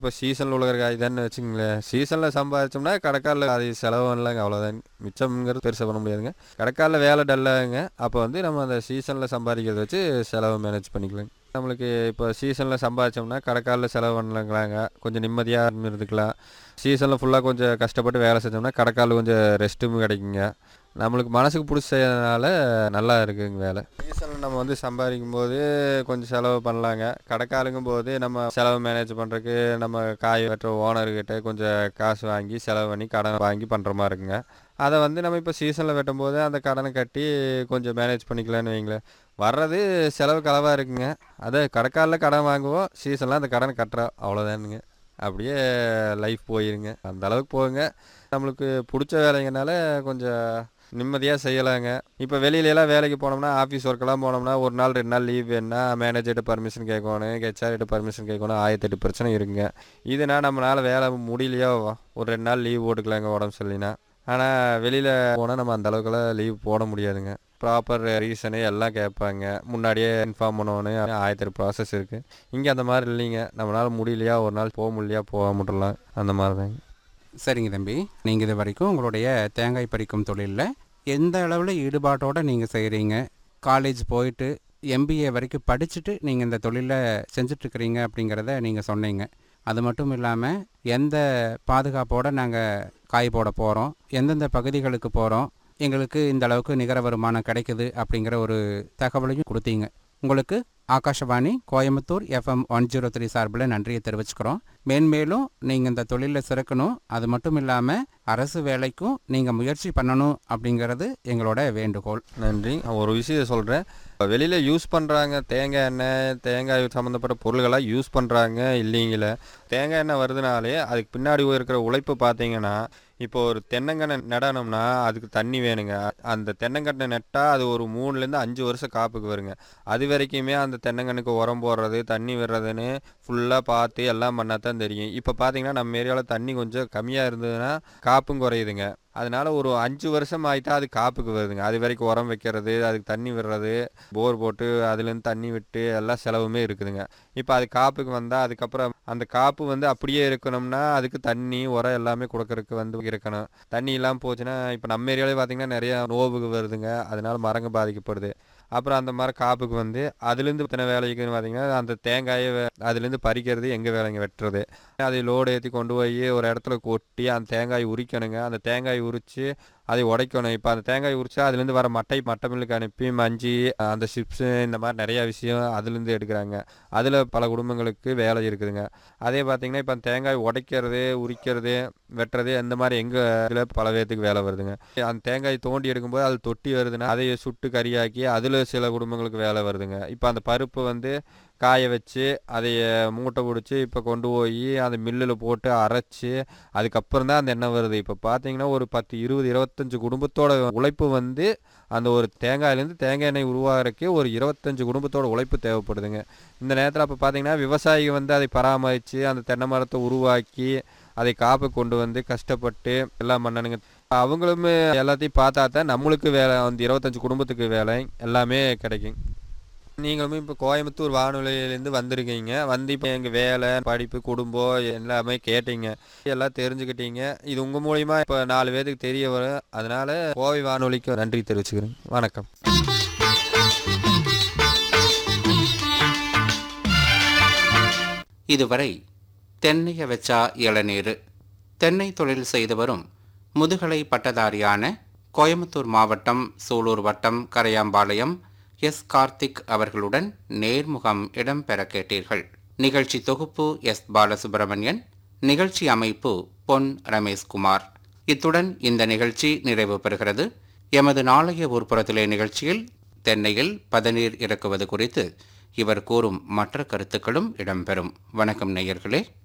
இப்போ சீசனில் உள்ள காய் தானே வச்சுங்களேன் சீசனில் சம்பாதிச்சோம்னா கடைக்காலில் அது செலவு இல்லைங்க அவ்வளோதான் மிச்சம்ங்கிறது பெருசாக பண்ண முடியாதுங்க கடைக்காலில் வேலை டல்லாகுங்க அப்போ வந்து நம்ம அந்த சீசனில் சம்பாதிக்கிறத வச்சு செலவு மேனேஜ் பண்ணிக்கலாங்க நம்மளுக்கு இப்போ சீசனில் சம்பாதிச்சோம்னா கடைக்காலில் செலவு பண்ணலாங்களாங்க கொஞ்சம் நிம்மதியாக இருந்துக்கலாம் சீசனில் ஃபுல்லாக கொஞ்சம் கஷ்டப்பட்டு வேலை செஞ்சோம்னா கடைக்காலில் கொஞ்சம் ரெஸ்ட்டும் கிடைக்குங்க நம்மளுக்கு மனசுக்கு பிடிச்சதுனால நல்லா இருக்குங்க வேலை சீசனில் நம்ம வந்து சம்பாதிக்கும் போது கொஞ்சம் செலவு பண்ணலாங்க கடைக்காலுங்கும் போது நம்ம செலவு மேனேஜ் பண்ணுறதுக்கு நம்ம காய் வெட்டுற ஓனர்கிட்ட கொஞ்சம் காசு வாங்கி செலவு பண்ணி கடன் வாங்கி பண்ணுற மாதிரி இருக்குங்க அதை வந்து நம்ம இப்போ சீசனில் வெட்டும் போது அந்த கடனை கட்டி கொஞ்சம் மேனேஜ் பண்ணிக்கலான்னு வைங்களேன் வர்றது செலவு கலவாக இருக்குங்க அதை கடைக்காலில் கடன் வாங்குவோம் சீசனில் அந்த கடனை கட்டுறோம் அவ்வளோதானுங்க அப்படியே லைஃப் போயிருங்க அந்த அளவுக்கு போகுங்க நம்மளுக்கு பிடிச்ச வேலைங்கனால கொஞ்சம் நிம்மதியாக செய்யலாங்க இப்போ வெளியிலலாம் வேலைக்கு போனோம்னா ஆஃபீஸ் ஒர்க்கெல்லாம் போனோம்னா ஒரு நாள் ரெண்டு நாள் லீவ் வேணுன்னா மேனேஜர்கிட்ட பர்மிஷன் கேட்கணும் ஹெச்ஆர்கிட்ட பர்மிஷன் கேட்கணும் ஆயிரத்தெட்டு பிரச்சனை இருக்குங்க இதுனா நம்மளால் வேலை முடியலையோ ஒரு ரெண்டு நாள் லீவ் போட்டுக்கலாங்க உடம்பு சரியில்லைனா ஆனால் வெளியில் போனால் நம்ம அந்த அளவுக்குலாம் லீவ் போட முடியாதுங்க ப்ராப்பர் ரீசனு எல்லாம் கேட்பாங்க முன்னாடியே இன்ஃபார்ம் பண்ணணும் ஆயிரத்தெட்டு ப்ராசஸ் இருக்குது இங்கே அந்த மாதிரி இல்லைங்க நம்மளால் முடியலையா ஒரு நாள் போக முடியலையா போக முடியலாம் அந்த மாதிரி தாங்க சரிங்க தம்பி நீங்கள் இது வரைக்கும் உங்களுடைய தேங்காய் பறிக்கும் தொழிலில் எந்த அளவில் ஈடுபாட்டோடு நீங்கள் செய்கிறீங்க காலேஜ் போயிட்டு எம்பிஏ வரைக்கும் படிச்சுட்டு நீங்கள் இந்த தொழிலை செஞ்சிட்ருக்கிறீங்க அப்படிங்கிறத நீங்கள் சொன்னீங்க அது மட்டும் இல்லாமல் எந்த பாதுகாப்போடு நாங்கள் காய் போட போகிறோம் எந்தெந்த பகுதிகளுக்கு போகிறோம் எங்களுக்கு இந்த அளவுக்கு நிகர வருமானம் கிடைக்குது அப்படிங்கிற ஒரு தகவலையும் கொடுத்தீங்க உங்களுக்கு Akashvani Coimbatore FM one zero three சார்பில் நன்றியை தெரிவிச்சுக்கிறோம் மேன்மேலும் நீங்கள் இந்த தொழிலில் சிறக்கணும் அது மட்டும் இல்லாமல் அரசு வேலைக்கும் நீங்கள் முயற்சி பண்ணணும் அப்படிங்கிறது எங்களோட வேண்டுகோள் நன்றி நான் ஒரு விஷயம் சொல்கிறேன் வெளியில் யூஸ் பண்ணுறாங்க தேங்காய் எண்ணெய் தேங்காய் சம்மந்தப்பட்ட பொருள்களாக யூஸ் பண்ணுறாங்க இல்லைங்கள தேங்காய் எண்ணெய் வருதுனாலே அதுக்கு பின்னாடி இருக்கிற உழைப்பு பார்த்தீங்கன்னா இப்போ ஒரு தென்னங்கண்ணை நடனம்னா அதுக்கு தண்ணி வேணுங்க அந்த தென்னங்கண்ணை நட்டால் அது ஒரு மூணுலேருந்து அஞ்சு வருஷம் காப்புக்கு வருங்க அது வரைக்குமே அந்த தென்னங்கண்ணுக்கு உரம் போடுறது தண்ணி விடுறதுன்னு ஃபுல்லாக பார்த்து எல்லாம் பண்ணால் தான் தெரியும் இப்போ பார்த்தீங்கன்னா நம்ம ஏரியாவில் தண்ணி கொஞ்சம் கம்மியாக இருந்ததுன்னா காப்பும் குறையுதுங்க அதனால ஒரு அஞ்சு வருஷம் ஆகிட்டா அது காப்புக்கு வருதுங்க அது வரைக்கும் உரம் வைக்கிறது அதுக்கு தண்ணி விடுறது போர் போட்டு அதுலேருந்து தண்ணி விட்டு எல்லாம் செலவுமே இருக்குதுங்க இப்போ அது காப்புக்கு வந்தால் அதுக்கப்புறம் அந்த காப்பு வந்து அப்படியே இருக்கணும்னா அதுக்கு தண்ணி உரம் எல்லாமே கொடுக்கறதுக்கு வந்து இருக்கணும் தண்ணி இல்லாமல் போச்சுன்னா இப்போ நம்ம ஏரியாவிலே பார்த்தீங்கன்னா நிறையா நோவுக்கு வருதுங்க அதனால மரங்க பாதிக்கப்படுது அப்புறம் அந்த மரம் காப்புக்கு வந்து அதுலேருந்து இத்தனை வேலைக்குன்னு பார்த்தீங்கன்னா அந்த தேங்காயை வே- அதுலேருந்து பறிக்கிறது எங்கள் வேலைங்க வெட்டுறது அதை லோடு ஏற்றி கொண்டு போய் ஒரு இடத்துல கொட்டி அந்த தேங்காய் உரிக்கணுங்க அந்த தேங்காய் உரித்து அதை உடைக்கணும் இப்போ அந்த தேங்காய் உரிச்சா அதுலேருந்து வர மட்டை மட்டை மில்லுக்கு அனுப்பி மஞ்சி அந்த சிப்ஸு இந்த மாதிரி நிறையா விஷயம் அதுலேருந்து எடுக்கிறாங்க அதில் பல குடும்பங்களுக்கு வேலை இருக்குதுங்க அதே பார்த்தீங்கன்னா இப்போ அந்த தேங்காய் உடைக்கிறது உரிக்கிறது வெட்டுறது இந்த மாதிரி எங்கள் இதில் பல பேர்த்துக்கு வேலை வருதுங்க அந்த தேங்காய் தோண்டி எடுக்கும்போது அது தொட்டி வருதுன்னா அதை சுட்டு கறியாக்கி அதில் சில குடும்பங்களுக்கு வேலை வருதுங்க இப்போ அந்த பருப்பு வந்து காய வச்சு அதை மூட்டை பிடிச்சி இப்போ கொண்டு போய் அந்த மில்லில் போட்டு அரைச்சி அதுக்கப்புறம் தான் அந்த எண்ணெய் வருது இப்போ பார்த்தீங்கன்னா ஒரு பத்து இருபது இருபத்தஞ்சு குடும்பத்தோட உழைப்பு வந்து அந்த ஒரு தேங்காயிலேருந்து தேங்காய் எண்ணெய் உருவாகிறதுக்கே ஒரு இருபத்தஞ்சு குடும்பத்தோட உழைப்பு தேவைப்படுதுங்க இந்த நேரத்தில் அப்போ பார்த்தீங்கன்னா விவசாயி வந்து அதை பராமரித்து அந்த தென்னை மரத்தை உருவாக்கி அதை காப்பு கொண்டு வந்து கஷ்டப்பட்டு எல்லாம் பண்ணணுங்க அவங்களுமே எல்லாத்தையும் பார்த்தா தான் நம்மளுக்கு வேலை அந்த இருபத்தஞ்சு குடும்பத்துக்கு வேலை எல்லாமே கிடைக்கும் நீங்களுமே இப்போ கோயம்புத்தூர் வானொலியிலேருந்து வந்திருக்கீங்க வந்து இப்போ எங்கள் வேலை படிப்பு குடும்பம் எல்லாமே கேட்டீங்க எல்லாம் தெரிஞ்சுக்கிட்டீங்க இது உங்கள் மூலியமா இப்போ நாலு பேருக்கு தெரிய வரும் அதனால கோவை வானொலிக்கு நன்றி தெரிவிச்சுக்கிறேன் வணக்கம் இதுவரை தென்னைய வச்சா இளநீர் தென்னை தொழில் செய்து வரும் முதுகலை பட்டதாரியான கோயம்புத்தூர் மாவட்டம் சூலூர் வட்டம் கரையாம்பாளையம் எஸ் கார்த்திக் அவர்களுடன் நேர்முகம் இடம்பெற கேட்டீர்கள் நிகழ்ச்சி தொகுப்பு எஸ் பாலசுப்பிரமணியன் நிகழ்ச்சி அமைப்பு பொன் ரமேஷ்குமார் இத்துடன் இந்த நிகழ்ச்சி நிறைவு பெறுகிறது எமது நாளைய ஊர்ப்புறத்திலே நிகழ்ச்சியில் தென்னையில் பதநீர் இறக்குவது குறித்து இவர் கூறும் மற்ற கருத்துக்களும் இடம்பெறும் வணக்கம் நேயர்களே